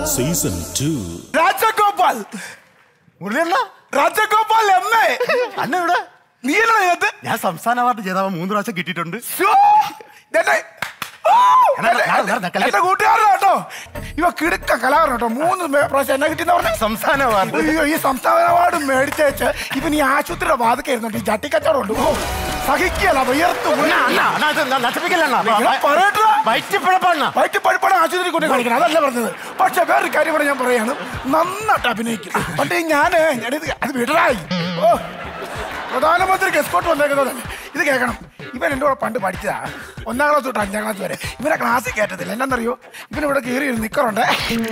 Season two Rajagopal മുരളിയണ്ണ Rajagopal M A അന്ന ഇവിടെ നീ അല്ലേ ഇതിനകത്ത് ഞാൻ സംസ്ഥാന അവാർഡ് ജേതാവ് മൂന്ന് പ്രാവശ്യം കിട്ടിയിട്ടുണ്ട് ശ്ശോ, ഇതെന്റെ ഓ, എടാ, എന്റെ- ഞാൻ- ഞാൻ- ഞാൻ കളി- എന്റെ കൂട്ടുകാരനാ കേട്ടോ ഇവ കിടുക്ക കലാകാരൻ കേട്ടോ മൂന്ന് മേ- പ്രാവശ്യം എന്നെ കിട്ടിയെന്ന് പറഞ്ഞ സംസ്ഥാന അവാർഡ് അയ്യോ ഈ സംസ്ഥാന അവാർഡ് മേടിച്ചേച്ച് ഇവൻ ഈ ആശുപത്രിയുടെ വാതൊക്കെ ഇരുന്നുണ്ട് ഈ ചട്ടിക്കച്ചവടം ഉണ്ട് ഓ സഹിക്കല വിയർത്ത് അണ്ണാ, അണ്ണാ, അണ്ണാ, ഇത് ന- നശിപ്പിക്കല്ലണ്ണ. ഇങ്ങനെ പറയട്ടെ. വയറ്റിപ്പിഴപ്പാണ്ണ. വയറ്റ് പഴുപ്പാണ് ആശുപത്രി കൊണ്ട് കാണിക്കണം അതല്ല പറഞ്ഞത് പക്ഷെ വേറൊരു കാര്യം കൂടെ ഞാൻ പറയാണ് നന്നായിട്ട് അഭിനയിക്കും പണ്ട് ഞാൻ അത് വിടറായി ഓ പ്രധാനമന്ത്രിക്ക് എസ്കോട്ട് വന്നേക്കുന്നതല്ലേ ഇത് കേൾക്കണം ഇവൻ എൻ്റെ കൂടെ പണ്ട് പഠിച്ചതാ ഒന്നാം ക്ലാസ് തൊട്ട് അഞ്ചാം ക്ലാസ് വരെ ഇവനെ ക്ലാസ്സിൽ കയറ്റത്തില്ല എന്നാന്നറിയോ ഇവനിവിടെ കയറി ഒരു നിക്കറുണ്ട്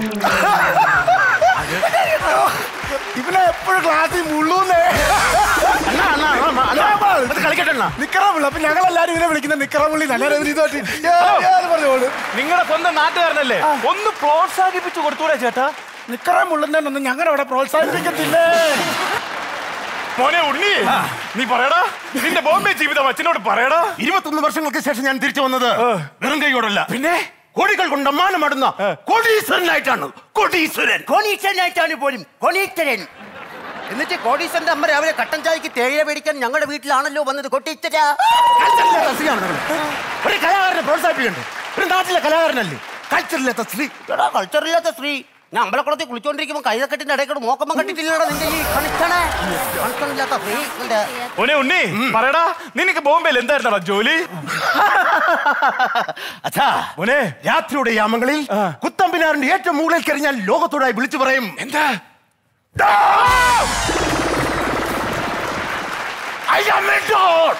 ഇവനെ എപ്പോഴും ക്ലാസ്സിൽ മുള്ളൂന്നേ അണ്ണാ, അണ്ണാ, അണ്ണാ, അണ്ണാ, ഇത് കളിക്കട്ടെ അണ്ണാ. നിക്കറമുള്ള അപ്പൊ ഞങ്ങളെല്ലാരും ഇവനെ വിളിക്കുന്ന നിക്കറമുള്ളി നല്ല ഇതോട്ട് പറഞ്ഞോളൂ നിങ്ങളുടെ സ്വന്തം നാട്ടുകാരനല്ലേ ഒന്ന് പ്രോത്സാഹിപ്പിച്ചു കൊടുത്തൂടെ ചേട്ടാ നിക്കറ മുള്ളുന്നതിനൊന്നും ഞങ്ങളുടെ അവിടെ പ്രോത്സാഹിപ്പിക്കത്തില്ലേ മോനെ ഉണ്ണി നീ പറയടാ നിന്റെ ബോംബെ ജീവിതം അച്ഛനോട് പറയടാ ഇരുപത്തൊന്ന് വർഷങ്ങൾക്ക് ശേഷം ഞാൻ തിരിച്ചു വന്നത് വെറും കൈയോടല്ല പിന്നെ കോടികൾ കൊണ്ട് അമ്മാനമാടുന്ന കോടീശ്വരനായിട്ടാണ് കോടീശ്വരൻ കോണീശ്വരനായിട്ടാണ് പോലും കോണീശ്വരൻ എന്നിട്ട് കോടീശ്വരന്റെ അമ്മ രാവിലെ കട്ടൻ ചായക്ക് തേയില മേടിക്കാൻ ഞങ്ങളുടെ വീട്ടിലാണല്ലോ വന്നത് കൊട്ടീശ്വര കൾച്ചറില്ലാത്ത സ്ത്രീയാണ് നിങ്ങൾ. ഒരു കലാകാരനെ പ്രോത്സാഹിപ്പിക്കണ്ടേ ഒരു നാട്ടിലെ കലാകാരനല്ലേ കൾച്ചറില്ലാത്ത സ്ത്രീ എടാ കൾച്ചറില്ലാത്ത സ്ത്രീ ഞാൻ അമ്പലക്കുളത്തിൽ കുളിച്ചോണ്ടിരിക്കുമ്പോൾ കൈതക്കെട്ടിന്റെ ഇടയ്ക്കൂടെ മോക്കമ്മ കട്ടിട്ടില്ലടാ നിന്റെ ഈ കണിച്ചണേ കണിച്ചണില്ലാത്ത സ്ത്രീ നിന്റെ മോനെ ഉണ്ണി പറയടാ നിനക്ക് ബോംബെയിൽ എന്തായിരുന്നടാ ജോലി അച്ഛാ മോനെ രാത്രിയുടെ യാമങ്ങളിൽ കുത്തമ്പിനാറിന്റെ ഏറ്റവും മുകളിൽ കയറി ഞാൻ ലോകത്തോടായി വിളിച്ചു പറയും എന്താ I am a dog.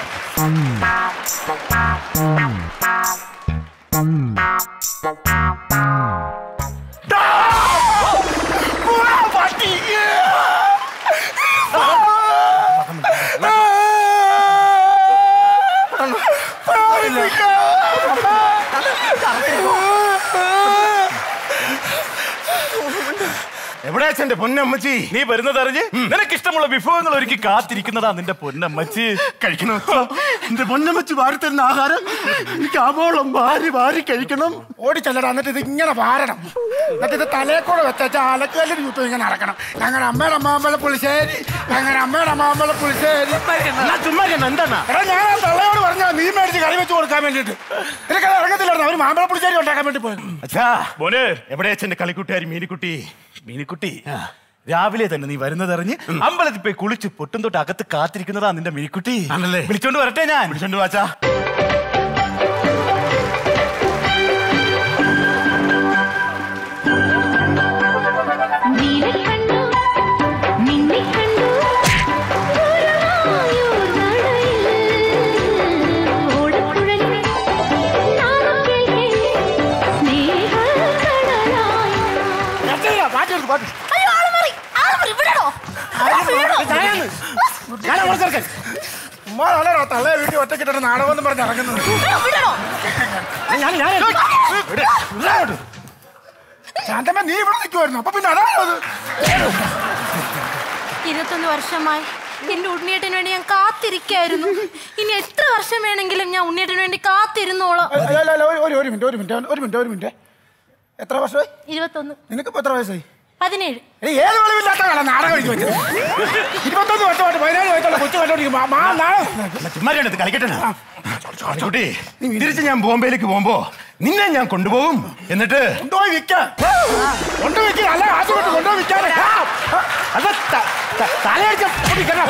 എവിടെ അച്ഛന്റെ പൊന്നമ്മച്ചി നീ വരുന്നതറിഞ്ഞ് നിനക്ക് ഇഷ്ടമുള്ള വിഭവങ്ങൾ ഒരുക്കി കാത്തിരിക്കുന്നതാ നിന്റെ പൊന്നമ്മച്ചി കഴിക്കണം എന്റെ പൊന്നമ്മച്ചി വാരി തരുന്ന ആഹാരം എനിക്ക് ആവോളം വാരി വാരി കഴിക്കണം ഓടിച്ചല്ലടാ എന്നിട്ട് ഇത് ഇങ്ങനെ വാരണം എന്നിട്ട് ഇത് തലയെ കൂടെ വെച്ചാൽ അലക്കല്ലിന് ചുറ്റും ഇങ്ങനെ നടക്കണം ഞങ്ങളുടെ അമ്മയുടെ അമ്മാമ്പല പുളിശ്ശേരി ഞങ്ങളുടെ അമ്മയുടെ അമ്മാമ്പല പുളിശ്ശേരി എന്നാ ചുമ്മാ ഇരുന്ന് എന്താണ് എടാ ഞാൻ ആ തള്ളയോട് പറഞ്ഞ നീ മേടിച്ച് കറി വെച്ച് കൊടുക്കാൻ വേണ്ടിട്ട് എനിക്കത് ഇറങ്ങത്തില്ലായിരുന്നു അവര് മാമ്പഴ പുളിശ്ശേരി ഉണ്ടാക്കാൻ വേണ്ടി പോയത് അച്ഛാ മോനെ എവിടെ അച്ഛന്റെ കളിക്കുട്ടുകാരി മീനിക്കുട്ടി മീനിക്കുട്ടി രാവിലെ തന്നെ നീ വരുന്നതറിഞ്ഞ് അമ്പലത്തിൽ പോയി കുളിച്ച് പൊട്ടും തൊട്ട് അകത്ത് കാത്തിരിക്കുന്നതാ നിന്റെ മീനിക്കുട്ടി ആണല്ലേ? വിളിച്ചോണ്ട് വരട്ടെ ഞാൻ വിളിച്ചോണ്ട് വാച്ചാ നീലക്കണ്ണു നിന്നിക്കണ്ണു ഗുരുവായൂർ നടയിൽ ഓടക്കുഴലിൽ നാമം കേൾക്കേ സ്നേഹക്കടലായി പാട്ടെടുത്ത് പാട്ട് അയ്യോ ആള് മാറി ആള് മാറി വിടണോ ഉമ്മാണോ തള്ളയെ വീട്ടിൽ ഒറ്റക്കിട്ടിട്ട് നാടകം എന്ന് പറഞ്ഞ് ഇറങ്ങുന്നത് വിടണോ ശാന്തമ്മ നീ ഇവിടെ നിൽക്കുമായിരുന്നു അപ്പൊ പിന്നെ അതാണോ അത് ഇരുപത്തൊന്ന് വർഷമായി എന്റെ ഉണ്ണിയേട്ടന് വേണ്ടി ഞാൻ കാത്തിരിക്കായിരുന്നു ഇനി എത്ര വർഷം വേണമെങ്കിലും ഞാൻ ഉണ്ണിയേട്ടന് വേണ്ടി കാത്തിരുന്നോളാം അല്ല, അല്ല, അല്ല, ഒരു- ഒരു ഒരു മിനിറ്റ് ഒരു മിനിറ്റ് ഒരു മിനിറ്റ് ഒരു മിനിറ്റ് എത്ര വർഷമായി ഇരുപത്തൊന്ന് നിനക്കിപ്പോ എത്ര വയസ്സായി പതിനേഴ് ഏയ്, ഏത് വെളിവില്ലാത്ത കാലം നാടകം എഴുതി വെച്ചത് ഇരുപത്തൊന്ന് വർഷമായിട്ട് പതിനേഴ് വയസ്സുള്ള കൊച്ചു കണ്ടോണ്ടിരിക്കും നാളെ ചുമ്മാരിയാണ് കളിക്കട്ടെ കുട്ടി തിരിച്ച് ഞാൻ ബോംബെയിലേക്ക് പോകുമ്പോ നിന്നെ ഞാൻ കൊണ്ടുപോകും എന്നിട്ട് കൊണ്ടുപോയി വിൽക്കാൻ കൊണ്ടുപോയി വിൽക്കാൻ അല്ല ആദ്യം കൊണ്ട് കൊണ്ടുപോയി വിൽക്കാൻ അത് ത- ത- തലയടിച്ച പൊട്ടിക്കണം.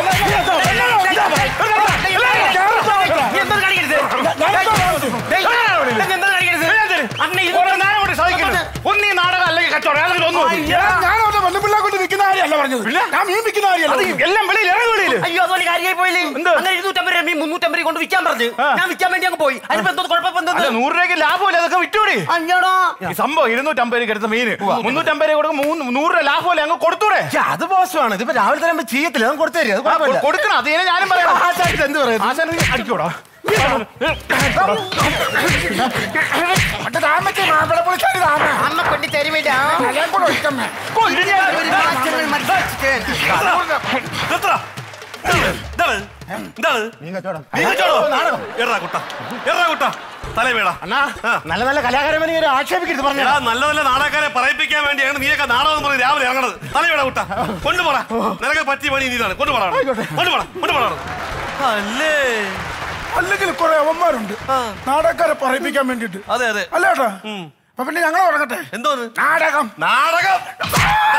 ഒന്നീ നാടകം അല്ലെങ്കിൽ കച്ചവടം ഏതെങ്കിലും ഒന്നും മതി. ഞാൻ അവന്റെ പെണ്ണുപിള്ളെ കൊണ്ട് വിൽക്കുന്ന കാര്യമല്ല പറഞ്ഞത് ഞാൻ മീൻ വിൽക്കുന്ന കാര്യമല്ല പറഞ്ഞത്. എല്ലാം വെളിയിൽ ഇറങ്ങി വെളിയിൽ അയ്യോ അതുപോലെ കാര്യമായി പോയില്ലേ എന്ത്? അങ്ങനെ ഇരുന്നൂറ്റമ്പത് രൂപ മീൻ മുന്നൂറ്റമ്പത് രൂപ കൊണ്ട് വിൽക്കാൻ പറഞ്ഞു ആ. ഞാൻ വിൽക്കാൻ വേണ്ടി അങ്ങ് പോയി അതിപ്പോ എന്തോ കുഴപ്പം അല്ല എന്തോ നൂറ് രൂപയ്ക്ക് ലാഭമില്ല അതൊക്കെ വിറ്റൂടെ അഞ്ഞോടാ ഈ സംഭവം ഇരുന്നൂറ്റമ്പത് രൂപ എടുത്ത മീന് മുന്നൂറ്റമ്പത് രൂപ കൊടുക്കും മൂന്ന് നൂറ് രൂപ ലാഭമല്ലേ അങ്ങ് കൊടുത്തൂടെ ഛെ, അത് മോശമാണ് ഇതിപ്പോ രാവിലെ തന്നെ ചെയ്യത്തില്ല അത് കൊടുത്തു തരും അത് ആ, കുഴപ്പമില്ല. കൊ- കൊടുക്കണം അത് തന്നെ ഞാനും പറയാം ആശാൻ ഇത് എന്ത് പറയുന്നു ആശാൻ നീ അടിക്കോടാ മറ്റേ താമത്തെ മാപ്പിള പുളിച്ചാരി താമ അമ്മ കൊണ്ട് തരുമില്ല തലയെ കൂടെ ഒഴിക്കമ്മേ ഒരു മാറ്റങ്ങൾ മനസ്സിലാക്കിയിട്ട് എന്താണ് മീൻ കച്ചവടം നീ കച്ചവടം? എറാ കുട്ട എറാ കുട്ട തലേ വേടാ അണ്ണാ നല്ല നല്ല കലാകാരന്മാരെ ഇങ്ങനെ ആക്ഷേപിക്കരുത് പറഞ്ഞ എടാ നല്ല നല്ല നാടകക്കാരെ പറയിപ്പിക്കാൻ വേണ്ടിയാണ് നീയൊക്കെ നാടകം പറഞ്ഞ് രാവിലെ ഇറങ്ങണത് തലേ വേടാ കുട്ട കൊണ്ടുപോടാ നിനക്ക് പറ്റിയ പണി നീ ഇതാണ് കൊണ്ടുപോടാ കൊണ്ടുപോടാ കൊണ്ടുപോടാ അല്ലേ അല്ലെങ്കിൽ കുറെ അവന്മാരുണ്ട് നാടകക്കാരെ പറയിപ്പിക്കാൻ വേണ്ടിട്ട് അതെ അതെ അല്ല കേട്ടോ അപ്പൊ പിന്നെ ഞങ്ങൾ തുടങ്ങട്ടെ എന്തോന്ന് നാടകം നാടകം